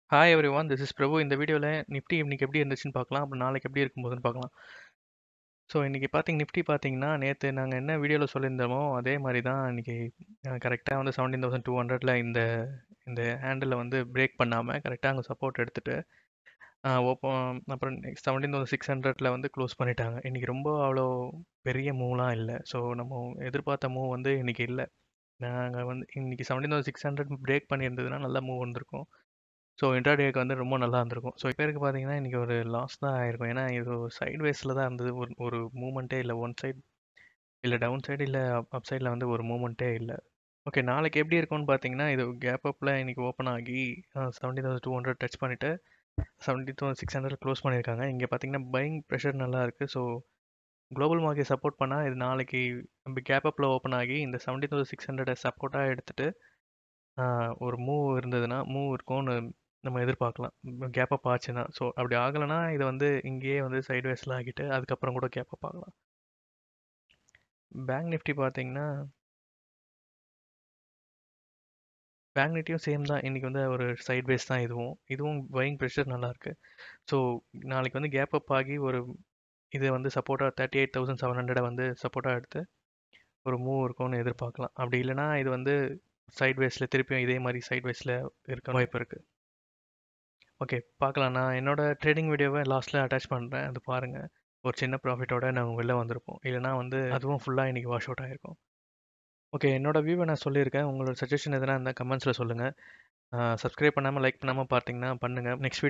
hi everyone this is Prabhu இந்த வீடியோவில் Nifty இன்னைக்கு எப்படி இருந்துச்சுன்னு பார்க்கலாம் அப்புறம் நாளைக்கு எப்படி இருக்கும்போதுன்னு பார்க்கலாம் ஸோ இன்றைக்கி பார்த்தீங்க நிஃப்டி பார்த்தீங்கன்னா நேற்று நாங்கள் என்ன வீடியோவில் சொல்லியிருந்தோமோ அதே மாதிரி தான் இன்றைக்கி கரெக்டாக வந்து செவன்டீன் தௌசண்ட் டூ ஹண்ட்ரடில் இந்த இந்த ஹேண்டில் வந்து பிரேக் பண்ணாமல் கரெக்டாக அங்கே சப்போர்ட் எடுத்துகிட்டு ஓப்பன் அப்புறம் செவன்டீன் தௌசண்ட் சிக்ஸ் ஹண்ட்ரடில் வந்து க்ளோஸ் பண்ணிட்டாங்க இன்றைக்கி ரொம்ப அவ்வளோ பெரிய மூவ்லாம் இல்லை ஸோ நம்ம எதிர்பார்த்த மூவ் வந்து இன்றைக்கி இல்லை நாங்கள் வந்து இன்றைக்கி seventeen thousand six hundred break பண்ணியிருந்ததுன்னா நல்லா மூவ் வந்திருக்கும் ஸோ இன்ட்ராடேக்கு வந்து ரொம்ப நல்லா இருந்திருக்கும் ஸோ பேருக்கு பார்த்தீங்கன்னா இன்றைக்கி ஒரு லாஸ் தான் ஆயிருக்கும் ஏன்னா இது சைட் வேஸில் தான் இருந்தது ஒரு ஒரு மூமெண்ட்டே இல்லை ஒன் சைட் இல்லை டவுன் சைடு இல்லை அப் சைடில் வந்து ஒரு மூமெண்ட்டே இல்லை ஓகே நாளைக்கு எப்படி இருக்கும்னு பார்த்தீங்கன்னா இது கேப் அப்பில் இன்றைக்கி ஓப்பன் ஆகி seventy thousand two hundred touch பண்ணிவிட்டு seventy thousand six hundred close பண்ணியிருக்காங்க இங்கே பார்த்தீங்கன்னா பையிங் ப்ரெஷர் நல்லா இருக்குது ஸோ குளோபல் மார்க்கெட் சப்போர்ட் பண்ணால் இது நாளைக்கு கேப் அப்பில் ஓப்பன் ஆகி இந்த செவன்டி தௌசண்ட் சிக்ஸ் ஹண்ட்ரடை சப்போர்ட்டாக எடுத்துகிட்டு ஒரு மூவ் இருந்ததுன்னா மூவ் இருக்கும்னு நம்ம எதிர்பார்க்கலாம் கேப் அப் ஆச்சுன்னா ஸோ அப்படி ஆகலைன்னா இது வந்து இங்கேயே வந்து சைட் வேஸில் ஆகிட்டு அதுக்கப்புறம் கூட கேப் அப் ஆகலாம் பேங்க் நிஃப்டி பார்த்தீங்கன்னா பேங்க் நிஃப்டியும் சேம் தான் இன்றைக்கி வந்து ஒரு சைட் வேஸ் தான் இதுவும் இதுவும் பையிங் ப்ரெஷர் நல்லாயிருக்கு ஸோ நாளைக்கு வந்து கேப் அப் ஆகி ஒரு இதை வந்து சப்போர்ட்டாக தேர்ட்டி எயிட் தௌசண்ட் செவன் ஹண்ட்ரடை வந்து சப்போர்ட்டாக எடுத்து ஒரு மூவ் இருக்கும்னு எதிர்பார்க்கலாம் அப்படி இல்லைனா இது வந்து சைட் வேஸில் திருப்பியும் இதே மாதிரி சைட் வேஸில் இருக்க வாய்ப்பு இருக்குது ஓகே பார்க்கலாம் நான் என்னோடய ட்ரேடிங் வீடியோவை லாஸ்ட்டில் அட்டாச் பண்ணுறேன் அது பாருங்கள் ஒரு சின்ன ப்ராஃபிட்டோட நாங்கள் வெளில வந்திருப்போம் இல்லைனா வந்து அதுவும் ஃபுல்லாக இன்றைக்கி வாஷ் அவுட் ஆகிருக்கும் ஓகே என்னோடய வியூவை நான் சொல்லியிருக்கேன் உங்களோட சஜஷன் எதனா இருந்தால் கமெண்ட்ஸில் சொல்லுங்கள் சப்ஸ்கிரைப் பண்ணாமல் லைக் பண்ணாமல் பார்த்தீங்கன்னா பண்ணுங்கள் நெக்ஸ்ட் வீடியோ